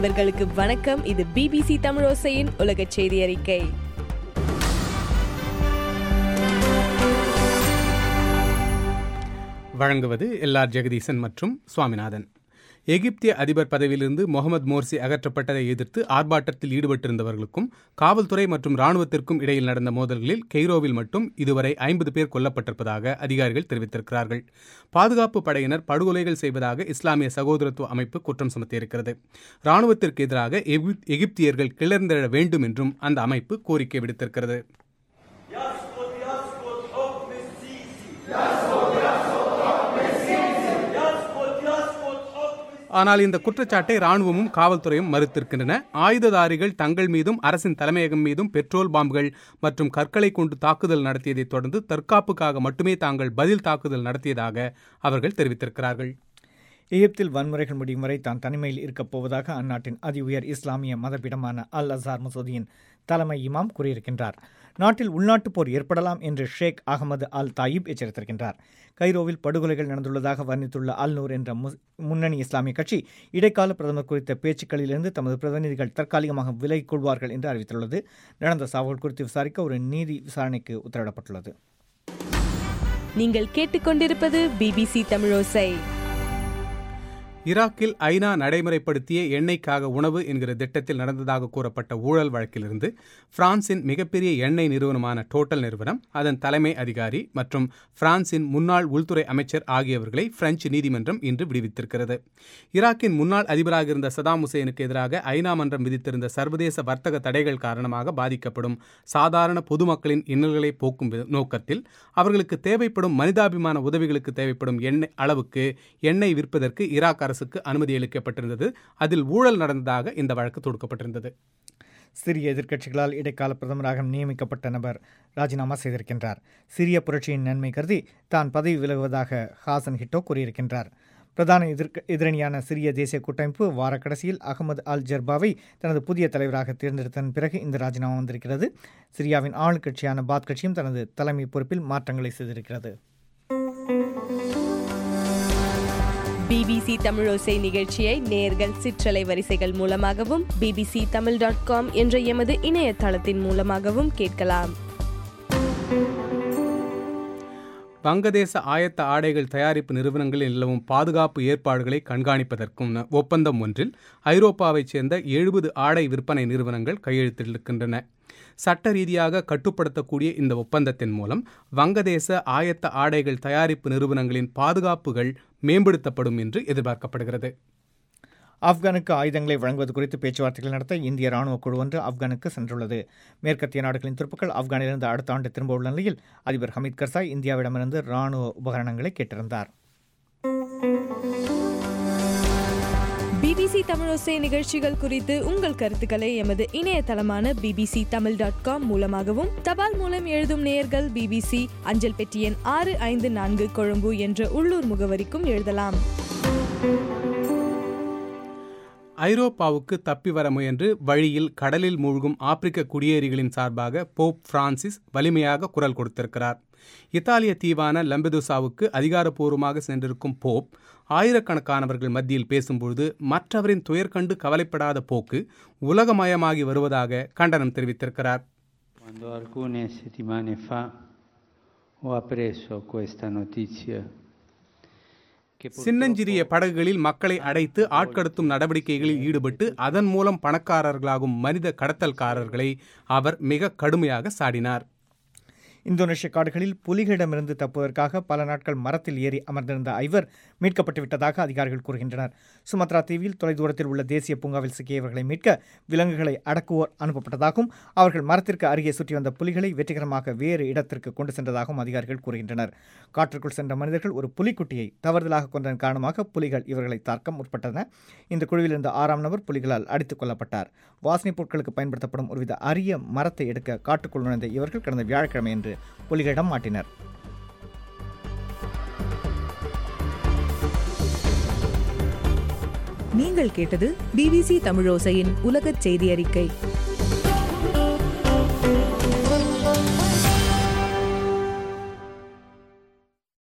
நண்பர்களுக்கு வணக்கம் இது பிபிசி தமிழோசையின் உலக செய்தி அறிக்கை வழங்குவது எல்ஆர் ஜெகதீசன் மற்றும் சுவாமிநாதன் எகிப்திய அதிபர் பதவியிலிருந்து முகமது மோர்சி அகற்றப்பட்டதை எதிர்த்து ஆர்ப்பாட்டத்தில் ஈடுபட்டிருந்தவர்களுக்கும் காவல்துறை மற்றும் ராணுவத்திற்கும் இடையில் நடந்த மோதல்களில் கெய்ரோவில் மட்டும் இதுவரை ஐம்பது பேர் கொல்லப்பட்டிருப்பதாக அதிகாரிகள் தெரிவித்திருக்கிறார்கள் பாதுகாப்பு படையினர் படுகொலைகள் செய்வதாக இஸ்லாமிய சகோதரத்துவ அமைப்பு குற்றம் சுமத்தியிருக்கிறது ராணுவத்திற்கு எதிராக எகிப்- எகிப்தியர்கள் கிளர்ந்தெழ வேண்டும் என்றும் அந்த அமைப்பு கோரிக்கை விடுத்திருக்கிறது يسقط يسقط حكم السيسي يسقط يسقط حكم ஆனால் இந்த குற்றச்சாட்டை ராணுவமும் காவல்துறையும் மறுத்திருக்கின்றன ஆயுததாரிகள் தங்கள் மீதும் அரசின் தலைமையகம் மீதும் பெட்ரோல் பாம்புகள் மற்றும் கற்களை கொண்டு தாக்குதல் நடத்தியதைத் தொடர்ந்து தற்காப்புக்காக மட்டுமே தாங்கள் பதில் தாக்குதல் நடத்தியதாக அவர்கள் தெரிவித்திருக்கிறார்கள் எகிப்தில் வன்முறைகள் முடியும் வரை தான் தனிமையில் இருக்கப் போவதாக அந்நாட்டின் அதி உயர் இஸ்லாமிய மதபிடமான அல் அசார் மசூதியின் தலைமை இமாம் கூறியிருக்கின்றார் நாட்டில் உள்நாட்டுப் போர் ஏற்படலாம் என்று ஷேக் அகமது அல் தாயிப் எச்சரித்திருக்கின்றார் கைரோவில் படுகொலைகள் நடந்துள்ளதாக வர்ணித்துள்ள அல் நூர் என்ற முஸ்- முன்னணி இஸ்லாமிய கட்சி இடைக்கால பிரதமர் குறித்த பேச்சுக்களிலிருந்து தமது பிரதிநிதிகள் தற்காலிகமாக விலகிக் கொள்வார்கள் என்று அறிவித்துள்ளது நடந்த சாவுகள் குறித்து விசாரிக்க ஒரு நீதி விசாரணைக்கு உத்தரவிடப்பட்டுள்ளது நீங்கள் கேட்டுக்கொண்டிருப்பது பிபிசி தமிழோசை ஈராக்கில் ஐநா நடைமுறைப்படுத்திய எண்ணெய்க்காக உணவு என்கிற திட்டத்தில் நடந்ததாக கூறப்பட்ட ஊழல் வழக்கிலிருந்து பிரான்சின் மிகப்பெரிய எண்ணெய் நிறுவனமான டோட்டல் நிறுவனம் அதன் தலைமை அதிகாரி மற்றும் பிரான்சின் முன்னாள் உள்துறை அமைச்சர் ஆகியவர்களை பிரெஞ்சு நீதிமன்றம் இன்று விடுவித்திருக்கிறது ஈராக்கின் முன்னாள் அதிபராக இருந்த சதாம் ஹுசேனுக்கு எதிராக ஐநா மன்றம் விதித்திருந்த சர்வதேச வர்த்தக தடைகள் காரணமாக பாதிக்கப்படும் சாதாரண பொதுமக்களின் இன்னல்களை போக்கும் வி- நோக்கத்தில் அவர்களுக்கு தேவைப்படும் மனிதாபிமான உதவிகளுக்கு தேவைப்படும் எண்ணெய் அளவுக்கு எண்ணெய் விற்பதற்கு ஈராக் அரசுக்கு அனுமதி அளிக்கப்பட்டிருந்தது அதில் ஊழல் நடந்ததாக இந்த வழக்கு தொடுக்கப்பட்டிருந்தது சிரிய எதிர்க்கட்சிகளால் இடைக்கால பிரதமராக நியமிக்கப்பட்ட நபர் ராஜினாமா செய்திருக்கின்றார் சிரிய புரட்சியின் நன்மை கருதி தான் பதவி விலகுவதாக ஹாசன் ஹிட்டோ கூறியிருக்கின்றார் பிரதான எதிர்க்க எதிரணியான சிரிய தேசிய கூட்டமைப்பு வார கடைசியில் அகமது அல் ஜர்பாவை தனது புதிய தலைவராக தேர்ந்தெடுத்ததன் பிறகு இந்த ராஜினாமா வந்திருக்கிறது சிரியாவின் ஆளுங்கட்சியான பாத் கட்சியும் தனது தலைமை பொறுப்பில் மாற்றங்களை செய்திருக்கிறது பிபிசி தமிழோசை நிகழ்ச்சியை நேர்கள் சிற்றலை வரிசைகள் மூலமாகவும் பிபிசி தமிழ் டாட் காம் என்ற எமது இணையதளத்தின் மூலமாகவும் கேட்கலாம் வங்கதேச ஆயத்த ஆடைகள் தயாரிப்பு நிறுவனங்களில் நிலவும் பாதுகாப்பு ஏற்பாடுகளை கண்காணிப்பதற்கும் ஒப்பந்தம் ஒன்றில் ஐரோப்பாவைச் சேர்ந்த எழுபது ஆடை விற்பனை நிறுவனங்கள் கையெழுத்திட்டிருக்கின்றன சட்ட ரீதியாக கட்டுப்படுத்தக்கூடிய இந்த ஒப்பந்தத்தின் மூலம் வங்கதேச ஆயத்த ஆடைகள் தயாரிப்பு நிறுவனங்களின் பாதுகாப்புகள் மேம்படுத்தப்படும் என்று எதிர்பார்க்கப்படுகிறது ஆப்கானுக்கு ஆயுதங்களை வழங்குவது குறித்து பேச்சுவார்த்தைகள் நடத்த இந்திய ராணுவ குழு ஒன்று ஆப்கானுக்கு சென்றுள்ளது மேற்கத்திய நாடுகளின் துருப்புக்கள் ஆப்கானிலிருந்து அடுத்த ஆண்டு திரும்ப உள்ள நிலையில் அதிபர் ஹமீத் கர்சாய் இந்தியாவிடமிருந்து ராணுவ உபகரணங்களை கேட்டிருந்தார் பிபிசி தமிழோசை நிகழ்ச்சிகள் குறித்து உங்கள் கருத்துக்களை எமது இணையதளமான பிபிசி தமிழ் டாட் காம் மூலமாகவும் தபால் மூலம் எழுதும் நேயர்கள் பிபிசி அஞ்சல் பெட்டி எண் ஆறு ஐந்து நான்கு கொழும்பு என்ற உள்ளூர் முகவரிக்கும் எழுதலாம் ஐரோப்பாவுக்கு தப்பி வர முயன்று வழியில் கடலில் மூழ்கும் ஆப்பிரிக்க குடியேறிகளின் சார்பாக போப் பிரான்சிஸ் வலிமையாக குரல் கொடுத்திருக்கிறார் இத்தாலிய தீவான லம்பெதுசாவுக்கு அதிகாரப்பூர்வமாக சென்றிருக்கும் போப் ஆயிரக்கணக்கானவர்கள் மத்தியில் பேசும்பொழுது மற்றவரின் துயர் கண்டு கவலைப்படாத போக்கு உலகமயமாகி வருவதாக கண்டனம் தெரிவித்திருக்கிறார் Quando alcune settimane fa ho appreso questa notizia che சின்னஞ்சிறிய படகுகளில் மக்களை அடைத்து ஆட்கடத்தும் நடவடிக்கைகளில் ஈடுபட்டு அதன் மூலம் பணக்காரர்களாகும் மனித கடத்தல்காரர்களை அவர் மிக கடுமையாக சாடினார் இந்தோனேஷிய காடுகளில் புலிகளிடமிருந்து தப்புவதற்காக பல நாட்கள் மரத்தில் ஏறி அமர்ந்திருந்த ஐவர் மீட்கப்பட்டு விட்டதாக அதிகாரிகள் கூறுகின்றனர் சுமத்ரா தீவில் தொலைதூரத்தில் உள்ள தேசிய பூங்காவில் சிக்கியவர்களை மீட்க விலங்குகளை அடக்குவோர் அனுப்பப்பட்டதாகவும் அவர்கள் மரத்திற்கு அருகே சுற்றி வந்த புலிகளை வெற்றிகரமாக வேறு இடத்திற்கு கொண்டு சென்றதாகவும் அதிகாரிகள் கூறுகின்றனர் காற்றுக்குள் சென்ற மனிதர்கள் ஒரு புலிக்குட்டியை தவறுதலாக கொண்டதன் காரணமாக புலிகள் இவர்களை தாக்க முற்பட்டன இந்த குழுவில் இருந்த ஆறாம் நபர் புலிகளால் அடித்துக் கொல்லப்பட்டார் வாசனைப் பொருட்களுக்கு பயன்படுத்தப்படும் ஒருவித அரிய மரத்தை எடுக்க காட்டுக்குள் நுழைந்த இவர்கள் கடந்த வியாழக்கிழமை என்று புலிகளிடம் மாட்டினர் நீங்கள் கேட்டது பிபிசி தமிழோசையின் உலகச் செய்தி அறிக்கை